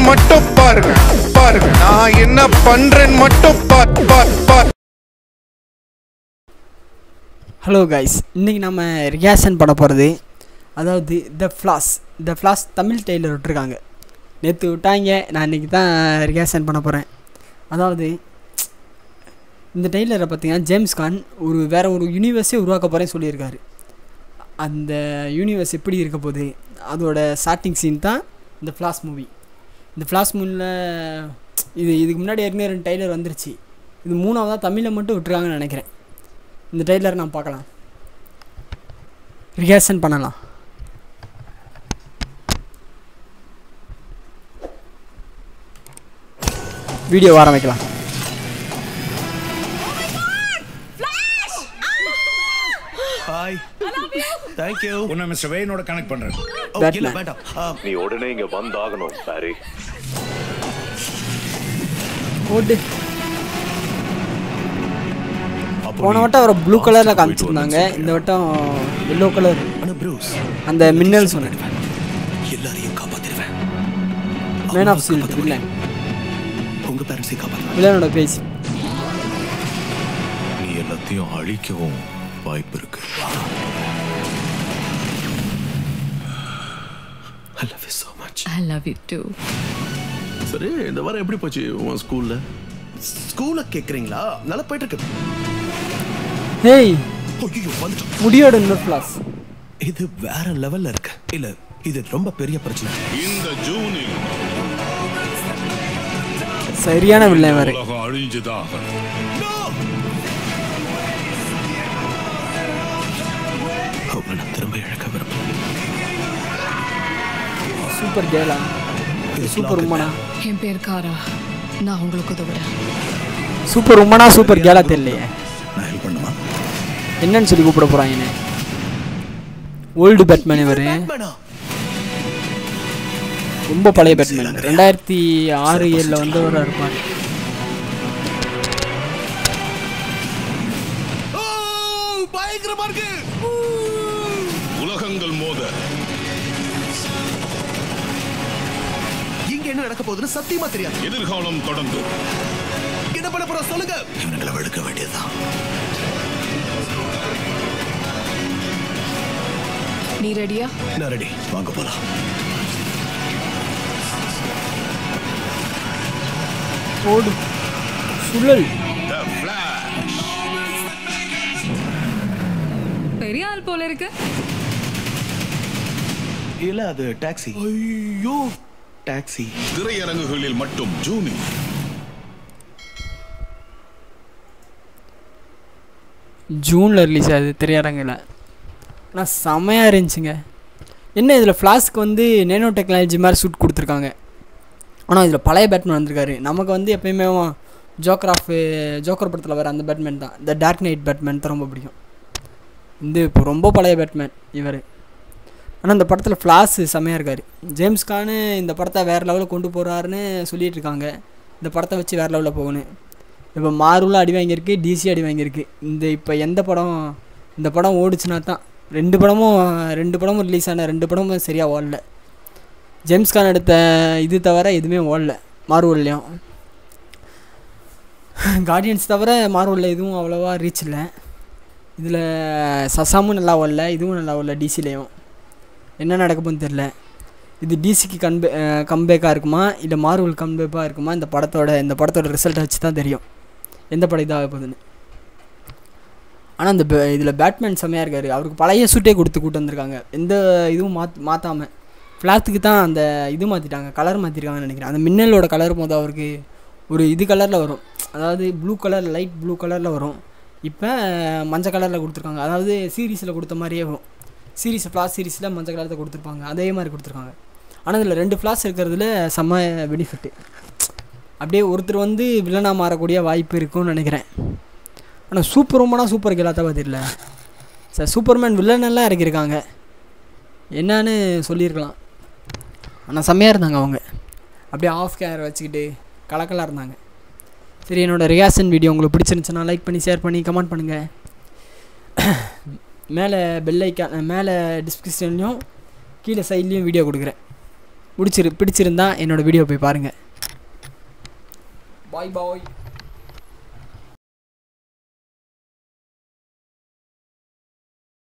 மட்டும் பாருங்க பாருங்க நான் என்ன பண்றேன்னு மட்டும் பார் பார் பார் ஹலோ கைஸ் இன்றைக்கி நம்ம ரியாக்ஷன் பண்ண போகிறது அதாவது the flash the flash Tamil trailer விட்டுருக்காங்க நேற்று விட்டாங்க நான் இன்றைக்கி தான் ரியாக்ஷன் பண்ண போகிறேன் அதாவது இந்த டெய்லரை பார்த்தீங்கன்னா ஜேம்ஸ் கான் ஒரு வேறு ஒரு யூனிவர்ஸே உருவாக்க போகிறேன்னு சொல்லியிருக்காரு அந்த யூனிவர்ஸ் எப்படி இருக்க போகுது அதோட ஸ்டார்டிங் சீன் தான் இந்த ஃப்ளாஸ் மூவி இந்த ஃப்ளாஸ் மூவியில் இது இதுக்கு முன்னாடி ஏற்கனவே ரெண்டு டெய்லர் வந்துருச்சு இது மூணாவதாக தமிழில் மட்டும் விட்டுருக்காங்கன்னு நினைக்கிறேன் இந்த ட்ரெய்லர் நான் பார்க்கலாம் ரிஹர்சன் பண்ணலாம் வீடியோ ஆரம்பிக்கலாம் ஹாய் தேங்க் யூ உன்னை மிஸ்டர் வேனோட கனெக்ட் பண்றேன் ஓ Batman. இல்ல வேண்டாம் ஆ, நீ உடனே இங்க வந்தாகணும் பாரி ஓட்டு போன வட்டம் அவரை ப்ளூ கலரில் காமிச்சிருந்தாங்க இந்த வட்டம் எல்லோ கலர் ஆனா ப்ரூஸ் அந்த மின்னல் சொன்னேன் எல்லாரையும் காப்பாத்திடுவேன் மேன் ஆஃப் சீல்டு வில்லன் உங்க பேரண்ட்ஸையும் காப்பாத்துவேன் வில்லனோட பேஜ் நீ எல்லாத்தையும் அழிக்கவும் வாய்ப்பு இருக்கு I love you so much I love you too. சரி இந்த வாரம் எப்படி போச்சு உன் ஸ்கூல்ல ஸ்கூல்ல கேக்குறீங்களா நல்லா போயிட்டு இருக்கு ஹேய் ஐயோ வந்துட்டோம் முடியோட இன்னொரு ஃப்ளாஸ் இது வேற லெவல்ல இருக்கு இல்ல இது ரொம்ப பெரிய பிரச்சனை இந்த ஜூனில் சரியான வில்லன் வேறு உலகம் அழிஞ்சுதான் அவங்கள நான் திரும்ப இழக்க விரும்புறேன் சூப்பர் கேலா சூப்பர் உமனா என் பேர் காரா நான் உங்களுக்கு உதவுறேன் சூப்பர் உமனா சூப்பர் கேலா தெரியலையே நான் ஹெல்ப் பண்ணுமா என்னன்னு சொல்லி கூப்பிட போகிறாங்கன்னு ஓல்டு பேட்மேன் இவர் Batman-ஆ? ரொம்ப பழைய பேட்மேன் ரெண்டாயிரத்தி ஆறு ஏழில் வந்தவராக இருப்பார் ஓ, பயங்கரமா இருக்கு உலகங்கள் மோத இங்க என்ன நடக்க போகுதுன்னு சத்தியமா தெரியாது எதிர்காலம் தொடங்கு என்ன பண்ண போறோம் சொல்லுங்க இவனுங்களை வெளுக்க வேண்டியதுதான் நீ ரெடியா நான் ரெடி வாங்க போலாம் ஓடு சுழல் The Flash. பெரிய ஆள் போல இருக்கு இல்ல அது டாக்ஸி ஐயோ டாக்ஸி திரையரங்குகளில் மட்டும் ஜூனில் ஜூனில் ரிலீஸ் ஆகுது திரையரங்கில் ஆனால் செமையாக இருந்துச்சுங்க என்ன இதில் ஃப்ளாஸ்க்கு வந்து நேனோ டெக்னாலஜி மாதிரி சூட் கொடுத்துருக்காங்க ஆனால் இதில் பழைய பேட்மேன் வந்திருக்காரு நமக்கு வந்து எப்பயுமே ஜோக்கர் ஆஃப் ஜோக்கர் படத்தில் வர அந்த பேட்மேன் தான் இந்த டார்க் நைட் பேட்மேன் தான் ரொம்ப பிடிக்கும் இந்த இப்போ ரொம்ப பழைய பேட்மேன் இவர் ஆனால் இந்த படத்தில் ஃப்ளாஸ் செமையாக இருக்கார் ஜேம்ஸ் கானு இந்த படத்தை வேறு லெவலில் கொண்டு போகிறாருன்னு சொல்லிட்டு இருக்காங்க இந்த படத்தை வச்சு வேறு லெவலில் போகணும் இப்போ மார்வலும் அடி வாங்கியிருக்கு டிசி அடி வாங்கியிருக்கு இந்த இப்போ எந்த படம் இந்த படம் ஓடுச்சுன்னா தான் ரெண்டு படமும் ரெண்டு படமும் ரிலீஸ் ஆன ரெண்டு படமும் சரியாக ஓடல ஜேம்ஸ் கான் எடுத்த இது தவிர எதுவுமே ஓடல மார்வல்லையும் கார்டியன்ஸ் தவிர மார்வலில் எதுவும் அவ்வளோவா ரீச் இல்லை இதில் சசாமும் நல்லா ஓடல இதுவும் நல்லா ஓடல டிசிலையும் என்ன நடக்க போகுதுன்னு தெரில இது டிசிக்கு கன்பே கம்பேக்காக இருக்குமா இல்லை மார்வல் கம்பேக்காக இருக்குமா இந்த படத்தோட இந்த படத்தோட ரிசல்ட்டை வச்சு தான் தெரியும் எந்த படம் இதாக போகுதுன்னு ஆனால் இந்த இதில் பேட்மேன் செம்மையாக இருக்கார் அவருக்கு பழைய சூட்டே கொடுத்து கூட்டு வந்திருக்காங்க எந்த இதுவும் மாத் மாற்றாமல் ஃப்ளாத்துக்கு தான் அந்த இது மாற்றிட்டாங்க கலர் மாற்றிருக்காங்கன்னு நினைக்கிறேன் அந்த மின்னலோட கலர் போது அவருக்கு ஒரு இது கலரில் வரும் அதாவது ப்ளூ கலர் லைட் ப்ளூ கலரில் வரும் இப்போ மஞ்சள் கலரில் கொடுத்துருக்காங்க அதாவது சீரீஸில் கொடுத்த மாதிரியே வரும் சீரீஸ் ஃப்ளாஸ் சீரீஸில் மஞ்சள் கலரில் கொடுத்துருப்பாங்க அதே மாதிரி கொடுத்துருக்காங்க ஆனால் இதில் ரெண்டு ஃப்ளாஸ் இருக்கிறதுல செம்ம பெனிஃபிட்டு அப்படியே ஒருத்தர் வந்து வில்லனாக மாறக்கூடிய வாய்ப்பு இருக்கும்னு நினைக்கிறேன் ஆனால் சூப்பர் உமனா சூப்பர் கேலாத்த பார்த்திடல சார் சூப்பர்மேன் வில்லனெல்லாம் இறக்கியிருக்காங்க என்னன்னு சொல்லியிருக்கலாம் ஆனால் செம்மையாக இருந்தாங்க அவங்க அப்படியே ஆஃப் கேர் வச்சுக்கிட்டு கலக்கலாக இருந்தாங்க சரி என்னோடய ரியாக்ஷன் வீடியோ உங்களுக்கு பிடிச்சிருந்துச்சுன்னா லைக் பண்ணி ஷேர் பண்ணி கமெண்ட் பண்ணுங்கள் மேலே பெல் ஐக்கான் மேலே டிஸ்கிரிப்ஷன்லையும் கீழே சைட்லேயும் வீடியோ கொடுக்குறேன் பிடிச்சிரு பிடிச்சிருந்தா என்னோட வீடியோ போய் பாருங்கள் பாய் பாய்